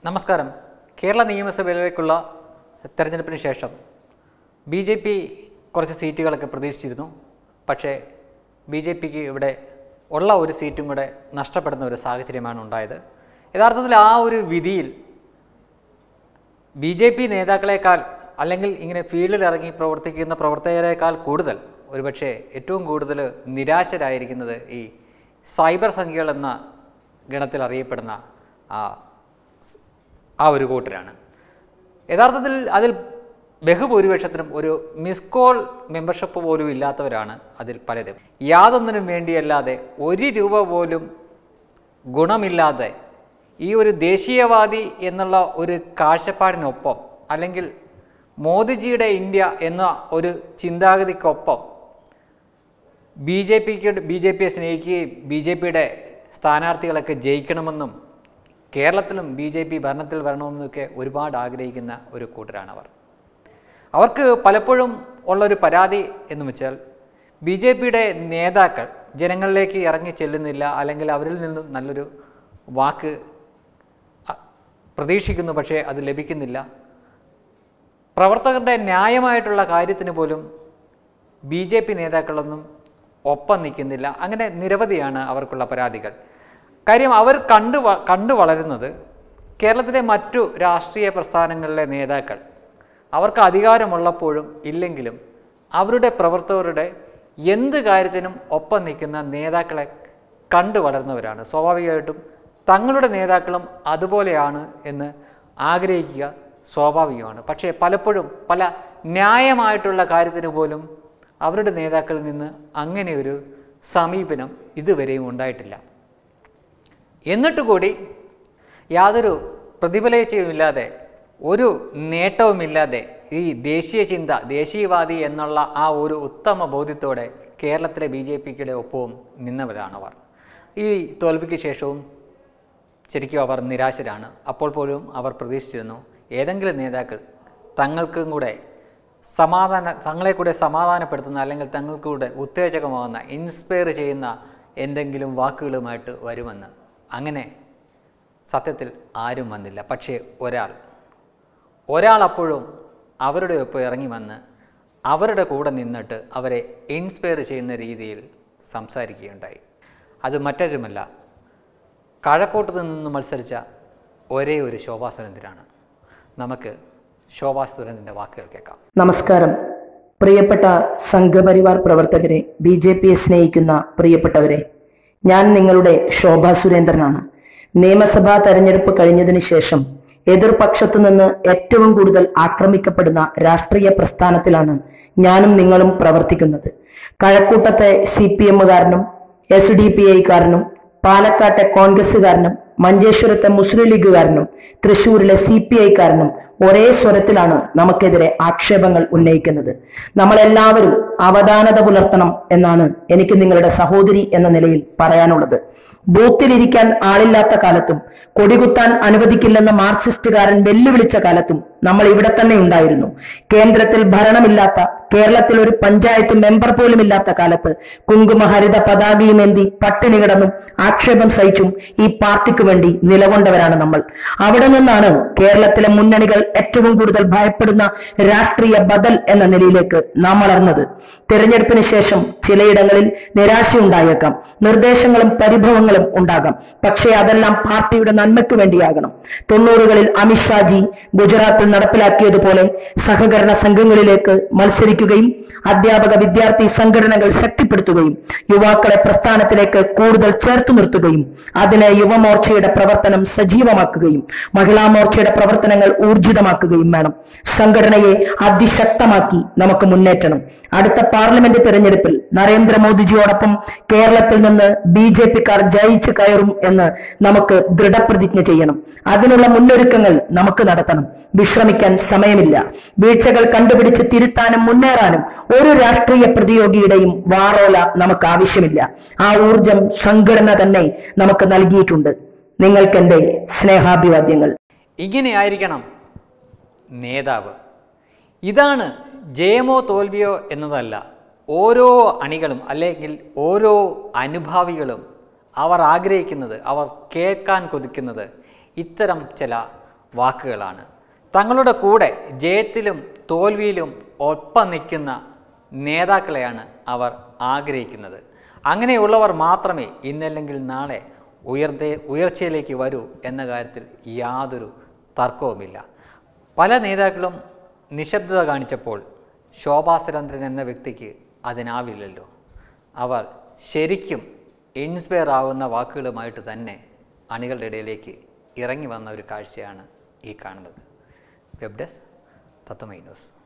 നമസ്കാരം കേരള നിയമസഭയിലേക്കുള്ള തെരഞ്ഞെടുപ്പിന് ശേഷം ബി ജെ പി കുറച്ച് സീറ്റുകളൊക്കെ പ്രതീക്ഷിച്ചിരുന്നു പക്ഷേ ബി ജെ പിക്ക് ഇവിടെ ഉള്ള ഒരു സീറ്റും കൂടെ നഷ്ടപ്പെടുന്ന ഒരു സാഹചര്യമാണ് ഉണ്ടായത് യഥാർത്ഥത്തിൽ ആ ഒരു വിധിയിൽ ബി ജെ പി നേതാക്കളെക്കാൾ അല്ലെങ്കിൽ ഇങ്ങനെ ഫീൽഡിൽ ഇറങ്ങി പ്രവർത്തിക്കുന്ന പ്രവർത്തകരെക്കാൾ കൂടുതൽ ഒരുപക്ഷെ ഏറ്റവും കൂടുതൽ നിരാശരായിരിക്കുന്നത് ഈ സൈബർ സംഖ്യകൾ എന്ന ഗണത്തിൽ അറിയപ്പെടുന്ന ആ ആ ഒരു കൂട്ടരാണ് യഥാർത്ഥത്തിൽ അതിൽ ബഹുഭൂരിപക്ഷത്തിനും ഒരു മിസ് കോൾ മെമ്പർഷിപ്പ് പോലും ഇല്ലാത്തവരാണ് അതിൽ പലരും യാതൊന്നിനും വേണ്ടിയല്ലാതെ ഒരു രൂപ പോലും ഗുണമില്ലാതെ ഈ ഒരു ദേശീയവാദി എന്നുള്ള ഒരു കാഴ്ചപ്പാടിനൊപ്പം അല്ലെങ്കിൽ മോദിജിയുടെ ഇന്ത്യ എന്ന ഒരു ചിന്താഗതിക്കൊപ്പം ബി ജെ പിക്ക് ബി ജെ പിയെ സ്നേഹിക്കുകയും ബി ജെ പിയുടെ സ്ഥാനാർത്ഥികളൊക്കെ ജയിക്കണമെന്നും കേരളത്തിലും ബി ജെ പി ഭരണത്തിൽ വരണമെന്നൊക്കെ ഒരുപാട് ആഗ്രഹിക്കുന്ന ഒരു കൂട്ടരാണവർ അവർക്ക് പലപ്പോഴും ഉള്ളൊരു പരാതി എന്ന് വെച്ചാൽ ബി ജെ പിയുടെ നേതാക്കൾ ജനങ്ങളിലേക്ക് ഇറങ്ങി ചെല്ലുന്നില്ല അല്ലെങ്കിൽ അവരിൽ നിന്നും നല്ലൊരു വാക്ക് അ- പ്രതീക്ഷിക്കുന്നു പക്ഷേ അത് ലഭിക്കുന്നില്ല പ്രവർത്തകരുടെ ന്യായമായിട്ടുള്ള കാര്യത്തിന് പോലും ബി ജെ പി നേതാക്കളൊന്നും ഒപ്പം നിൽക്കുന്നില്ല അങ്ങനെ നിരവധിയാണ് അവർക്കുള്ള പരാതികൾ കാര്യം അവർ കണ്ടു വ- കണ്ടു വളരുന്നത് കേരളത്തിലെ മറ്റു രാഷ്ട്രീയ പ്രസ്ഥാനങ്ങളിലെ നേതാക്കൾ അവർക്ക് അധികാരമുള്ളപ്പോഴും ഇല്ലെങ്കിലും അവരുടെ പ്രവർത്തകരുടെ എന്ത് കാര്യത്തിനും ഒപ്പം നിൽക്കുന്ന നേതാക്കളെ കണ്ടു വളർന്നവരാണ് സ്വാഭാവികമായിട്ടും തങ്ങളുടെ നേതാക്കളും അതുപോലെയാണ് എന്ന് ആഗ്രഹിക്കുക സ്വാഭാവികമാണ് പക്ഷേ പലപ്പോഴും പല ന്യായമായിട്ടുള്ള കാര്യത്തിന് പോലും അവരുടെ നേതാക്കളിൽ നിന്ന് അങ്ങനെ ഒരു സമീപനം ഇതുവരെയും ഉണ്ടായിട്ടില്ല എന്നിട്ട് കൂടി യാതൊരു പ്രതിഫലേച്ഛയുമില്ലാതെ ഒരു നേട്ടവുമില്ലാതെ ഈ ദേശീയ ചിന്ത ദേശീയവാദി എന്നുള്ള ആ ഒരു ഉത്തമ ബോധ്യത്തോടെ കേരളത്തിലെ ബി ജെ പിയുടെ ഒപ്പവും നിന്നവരാണവർ ഈ തോൽവിക്ക് ശേഷവും ശരിക്കും അവർ നിരാശരാണ് അപ്പോൾ പോലും അവർ പ്രതീക്ഷിച്ചിരുന്നു ഏതെങ്കിലും നേതാക്കൾ തങ്ങൾക്കും കൂടെ സമാധാന തങ്ങളെ കൂടെ സമാധാനപ്പെടുത്തുന്ന അല്ലെങ്കിൽ തങ്ങൾക്ക് കൂടെ ഉത്തേജകമാകുന്ന ഇൻസ്പയർ ചെയ്യുന്ന എന്തെങ്കിലും വാക്കുകളുമായിട്ട് വരുമെന്ന് അങ്ങനെ സത്യത്തിൽ ആരും വന്നില്ല പക്ഷേ ഒരാൾ ഒരാൾ അപ്പോഴും അവരുടെ ഒപ്പം ഇറങ്ങി വന്ന് അവരുടെ കൂടെ നിന്നിട്ട് അവരെ ഇൻസ്പയർ ചെയ്യുന്ന രീതിയിൽ സംസാരിക്കുകയുണ്ടായി അത് മറ്റൊരുമല്ല കഴക്കൂട്ടത്ത് നിന്ന് മത്സരിച്ച ഒരേ ഒരു ശോഭാ സുരേന്ദ്രനാണ് നമുക്ക് ശോഭാ സുരേന്ദ്രൻ്റെ വാക്കുകൾ കേൾക്കാം നമസ്കാരം പ്രിയപ്പെട്ട സംഘപരിവാർ പ്രവർത്തകരെ ബി ജെ പിയെ സ്നേഹിക്കുന്ന പ്രിയപ്പെട്ടവരെ ഞാൻ നിങ്ങളുടെ ശോഭാ സുരേന്ദ്രനാണ് നിയമസഭാ തെരഞ്ഞെടുപ്പ് കഴിഞ്ഞതിന് ശേഷം എതിർപക്ഷത്തു നിന്ന് ഏറ്റവും കൂടുതൽ ആക്രമിക്കപ്പെടുന്ന രാഷ്ട്രീയ പ്രസ്ഥാനത്തിലാണ് ഞാനും നിങ്ങളും പ്രവർത്തിക്കുന്നത് കഴക്കൂട്ടത്തെ സി പി എമ്മുകാരനും എസ് ഡി പി ഐക്കാരനും പാലക്കാട്ടെ കോൺഗ്രസുകാരനും മഞ്ചേശ്വരത്തെ മുസ്ലിം ലീഗുകാരനും തൃശൂരിലെ സി പി ഐക്കാരനും ഒരേ സ്വരത്തിലാണ് നമുക്കെതിരെ ആക്ഷേപങ്ങൾ ഉന്നയിക്കുന്നത് നമ്മളെല്ലാവരും അവധാനത പുലർത്തണം എന്നാണ് എനിക്ക് നിങ്ങളുടെ സഹോദരി എന്ന നിലയിൽ പറയാനുള്ളത് ബൂത്തിലിരിക്കാൻ ആളില്ലാത്ത കാലത്തും കൊടികുത്താൻ അനുവദിക്കില്ലെന്ന മാർക്സിസ്റ്റുകാരൻ വെല്ലുവിളിച്ച കാലത്തും നമ്മൾ ഇവിടെ തന്നെ ഉണ്ടായിരുന്നു കേന്ദ്രത്തിൽ ഭരണമില്ലാത്ത കേരളത്തിൽ ഒരു പഞ്ചായത്ത് മെമ്പർ പോലും ഇല്ലാത്ത കാലത്ത് കുങ്കുമഹരിത പതാകയുമേന്തി പട്ടിണി കിടന്നും ആക്ഷേപം സഹിച്ചും ഈ പാർട്ടിക്ക് വേണ്ടി നിലകൊണ്ടവരാണ് നമ്മൾ അവിടെ നിന്നാണ് കേരളത്തിലെ മുന്നണികൾ ഏറ്റവും കൂടുതൽ ഭയപ്പെടുന്ന രാഷ്ട്രീയ ബദൽ എന്ന നിലയിലേക്ക് നാം വളർന്നത് തെരഞ്ഞെടുപ്പിന് ശേഷം ചിലയിടങ്ങളിൽ നിരാശയുണ്ടായേക്കാം നിർദ്ദേശങ്ങളും പരിഭവങ്ങളും ഉണ്ടാകാം പക്ഷേ അതെല്ലാം പാർട്ടിയുടെ നന്മയ്ക്ക് വേണ്ടിയാകണം തൊണ്ണൂറുകളിൽ അമിത്ഷാജി ഗുജറാത്തിൽ നടപ്പിലാക്കിയതുപോലെ സഹകരണ സംഘങ്ങളിലേക്ക് മത്സരിക്കുകയും അധ്യാപക വിദ്യാർത്ഥി സംഘടനകൾ ശക്തിപ്പെടുത്തുകയും യുവാക്കളെ പ്രസ്ഥാനത്തിലേക്ക് കൂടുതൽ ചേർത്തു നിർത്തുകയും അതിന് യുവമോർച്ചയുടെ പ്രവർത്തനം സജീവമാക്കുകയും മഹിളാ മോർച്ചയുടെ പ്രവർത്തനങ്ങൾ ഊർജിതമാക്കുകയും വേണം സംഘടനയെ അതിശക്തമാക്കി നമുക്ക് മുന്നേറ്റണം അടുത്ത പാർലമെന്റ് തെരഞ്ഞെടുപ്പിൽ നരേന്ദ്രമോദിജിയോടൊപ്പം കേരളത്തിൽ നിന്ന് ബി ജെ പിക്കാർ ജയിച്ചു കയറും എന്ന് നമുക്ക് ദൃഢപ്രതിജ്ഞ ചെയ്യണം അതിനുള്ള മുന്നൊരുക്കങ്ങൾ നമുക്ക് നടത്തണം വിശ്രമിക്കാൻ സമയമില്ല വീഴ്ചകൾ കണ്ടുപിടിച്ച് തിരുത്താനും മുന്നേറാനും ഒരു രാഷ്ട്രീയ പ്രതിയോഗിയുടെയും വാറോല നമുക്ക് ആവശ്യമില്ല ആ ഊർജം സംഘടന തന്നെ നമുക്ക് നൽകിയിട്ടുണ്ട് നിങ്ങൾക്കെന്റെ സ്നേഹാഭിവാദ്യങ്ങൾ ഇങ്ങനെയായിരിക്കണം നേതാവ് ഇതാണ് ജയമോ തോൽവിയോ എന്നതല്ല ഓരോ അണികളും അല്ലെങ്കിൽ ഓരോ അനുഭാവികളും അവർ ആഗ്രഹിക്കുന്നത് അവർ കേൾക്കാൻ കൊതിക്കുന്നത് ഇത്തരം ചില വാക്കുകളാണ് തങ്ങളുടെ കൂടെ ജയത്തിലും തോൽവിയിലും ഒപ്പം നിൽക്കുന്ന നേതാക്കളെയാണ് അവർ ആഗ്രഹിക്കുന്നത് അങ്ങനെയുള്ളവർ മാത്രമേ ഇന്നല്ലെങ്കിൽ നാളെ ഉയർത്തെ ഉയർച്ചയിലേക്ക് വരൂ എന്ന കാര്യത്തിൽ യാതൊരു തർക്കവുമില്ല പല നേതാക്കളും നിശബ്ദത കാണിച്ചപ്പോൾ ശോഭാ സുരേന്ദ്രൻ എന്ന വ്യക്തിക്ക് അതിനാവില്ലല്ലോ അവർ ശരിക്കും ഇൻസ്പയർ ആവുന്ന വാക്കുകളുമായിട്ട് തന്നെ അണികളുടെ ഇടയിലേക്ക് ഇറങ്ങി വന്ന ഒരു കാഴ്ചയാണ് ഈ കാണുന്നത് വെബ് ഡെസ്ക് തത്വമൈ ന്യൂസ്